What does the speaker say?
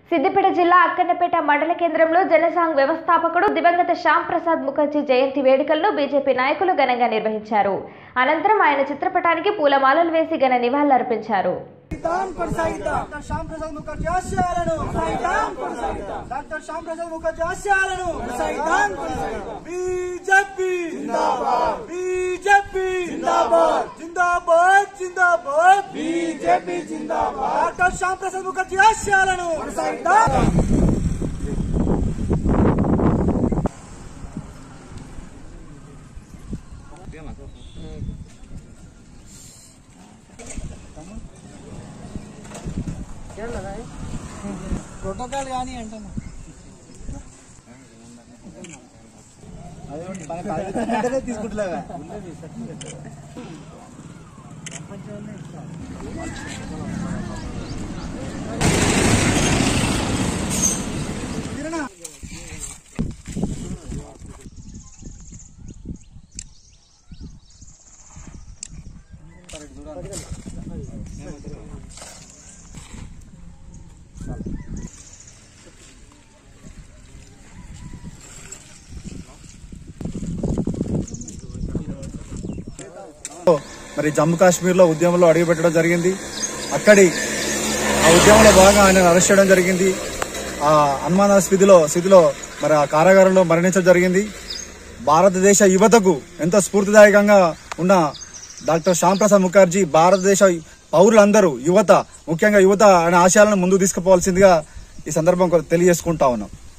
సిద్దిపేట జిల్లా అక్కన్నపేట మండల కేంద్రంలో జనసంఘ్ వ్యవస్థాపకుడు దివంగత శ్యామ్ ప్రసాద్ ముఖర్జీ జయంతి వేడుకలను బీజేపీ నాయకులు ఘనంగా నిర్వహించారు అనంతరం ఆయన చిత్రపటానికి పూలమాలలు వేసి ఘన నివాళులర్పించారు సాగిద్దాం కొనసాగిద్దాం డాక్టర్ శ్యామ్ ప్రసాద్ ముఖర్జీ ఆశయాలను కొనసాగిద్దాం కొనసాగిద్దాం డాక్టర్ శ్యామ్ ప్రసాద్ ముఖర్జీ ఆశయాలను కొనసాగిద్దాం కొనసాగిద్దాం బీజేపీ జిందాబాద్ బీజేపీ జిందాబాద్ జిందాబాద్ జిందాబాద్ బీజేపీ జిందాబాద్ డాక్టర్ శ్యామ్ ప్రసాద్ ముఖర్జీ ఆశయాలను కొనసాగిద్దాం ప్రోటోకాల్ కానీ అంటున్నా తీసుకుంటులేవా మరి జమ్మూ కాశ్మీర్ లో ఉద్యమంలో అడుగుపెట్టడం జరిగింది అక్కడి ఆ ఉద్యమంలో భాగంగా ఆయన అరెస్ట్ చేయడం జరిగింది ఆ అనుమాన స్థితిలో స్థితిలో మరి ఆ కారాగారంలో మరణించడం జరిగింది భారతదేశ యువతకు ఎంతో స్ఫూర్తిదాయకంగా ఉన్న డాక్టర్ శ్యామ్ ప్రసాద్ ముఖర్జీ భారతదేశ పౌరులందరూ యువత ముఖ్యంగా యువత ఆయన ఆశయాలను ముందుకు తీసుకుపోవాల్సిందిగా ఈ సందర్భం తెలియజేసుకుంటా ఉన్నాం